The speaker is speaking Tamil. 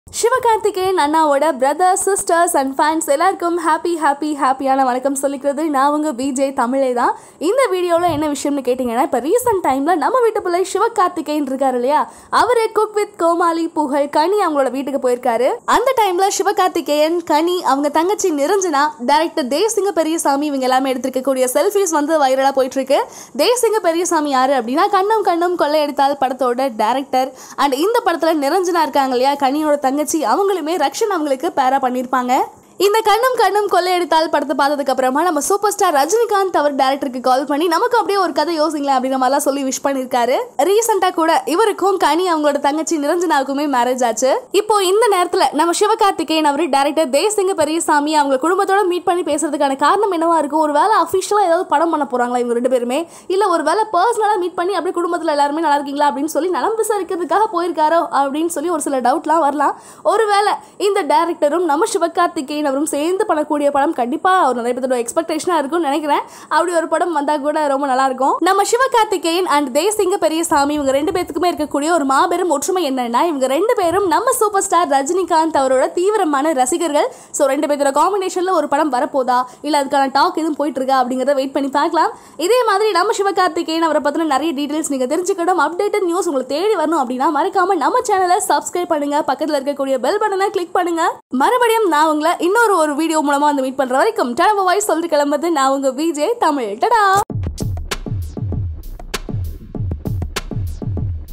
சிவகார்த்திகேயன் அண்ணாவோட பிரதர்ஸ் சிஸ்டர்ஸ் அண்ட் ஃபேன்ஸ் எல்லாருக்கும் ஹாப்பி ஹாப்பி ஹாப்பியான வணக்கம் சொல்லிக்கிறது நான் உங்க விஜய் தமிழே தான் இந்த வீடியோவில் என்ன விஷயம்னு கேட்டிங்கன்னா இப்போ ரீசெண்ட் டைமில் நம்ம வீட்டு பிள்ளை சிவகார்த்திகேயன் இருக்காரு இல்லையா அவர் குக் வித் கோமாளி புகழ் கனி அவங்களோட வீட்டுக்கு போயிருக்காரு அந்த டைமில் சிவகார்த்திகேயன் கனி அவங்க தங்கச்சி நிரஞ்சனா டேரக்டர் தேசிங்க பெரியசாமி இவங்க எல்லாமே எடுத்திருக்கக்கூடிய செல்ஃபிஸ் வந்து வைரலாக போயிட்டு இருக்கு தேசிங்க பெரியசாமி யாரு அப்படின்னா கண்ணும் கண்ணும் கொள்ளையடித்தால் படத்தோட டேரக்டர் அண்ட் இந்த படத்தில் நிரஞ்சனா இருக்காங்க இல்லையா கனியோட தங்கச்சி அவங்களுமே ரக்ஷன் அவங்களுக்கு பேரா பண்ணியிருப்பாங்க இந்த கண்ணும் கண்ணும் கொள்ளையடித்தால் படத்தை பார்த்ததுக்கு அப்புறமா நம்ம சூப்பர் ஸ்டார் ரஜினிகாந்த் அவர் டேரக்டருக்கு கால் பண்ணி நமக்கு அப்படியே ஒரு கதை யோசிங்களேன் அப்படிங்கிற மாதிரிலாம் சொல்லி விஷ் பண்ணியிருக்காரு ரீசெண்டாக கூட இவருக்கும் கனி அவங்களோட தங்கச்சி நிரஞ்சனாவுக்குமே மேரேஜ் ஆச்சு இப்போ இந்த நேரத்தில் நம்ம சிவகார்த்திகேயன் அவர் டேரக்டர் தேசிங்க பெரியசாமி அவங்க குடும்பத்தோட மீட் பண்ணி பேசுறதுக்கான காரணம் என்னவா இருக்கும் ஒரு வேலை அஃபிஷியலாக ஏதாவது படம் பண்ண போறாங்களா இவங்க ரெண்டு பேருமே இல்லை ஒரு வேலை பர்சனலாக மீட் பண்ணி அப்படியே குடும்பத்தில் எல்லாருமே நல்லா இருக்கீங்களா அப்படின்னு சொல்லி நலம் விசாரிக்கிறதுக்காக போயிருக்காரோ அப்படின்னு சொல்லி ஒரு சில டவுட்லாம் வரலாம் ஒருவேளை இந்த டேரக்டரும் நம்ம சிவகார்த்திகேயன் அவரும் சேர்ந்து பண்ணக்கூடிய படம் கண்டிப்பாக ஒரு நிறைய பேரோட எக்ஸ்பெக்டேஷனாக இருக்கும்னு நினைக்கிறேன் அப்படி ஒரு படம் வந்தால் கூட ரொம்ப நல்லா இருக்கும் நம்ம சிவகார்த்திகேயன் அண்ட் தேசிங்க பெரியசாமி இவங்க ரெண்டு பேத்துக்குமே இருக்கக்கூடிய ஒரு மாபெரும் ஒற்றுமை என்னன்னா இவங்க ரெண்டு பேரும் நம்ம சூப்பர் ஸ்டார் ரஜினிகாந்த் அவரோட தீவிரமான ரசிகர்கள் ஸோ ரெண்டு பேரோட காம்பினேஷனில் ஒரு படம் வரப்போதா இல்லை அதுக்கான டாக் எதுவும் போயிட்டு இருக்கா அப்படிங்கிறத வெயிட் பண்ணி பார்க்கலாம் இதே மாதிரி நம்ம சிவகார்த்திகேயன் அவரை பற்றின நிறைய டீட்டெயில்ஸ் நீங்கள் தெரிஞ்சுக்கணும் அப்டேட்டட் நியூஸ் உங்களுக்கு தேடி வரணும் அப்படின்னா மறக்காம நம்ம சேனலை சப்ஸ்கிரைப் பண்ணுங்க பக்கத்தில் இருக்கக்கூடிய பெல் பட்டனை கிளிக் பண்ணுங்க மறுபடியும் நான் உங்களை இன்னொரு ஒரு வீடியோ மூலமா வந்து மீட் பண்ற வரைக்கும் டனவ வாய்ஸ் சொல்லிட்டு கிளம்புறது நான் உங்க விஜய் தமிழ் டடா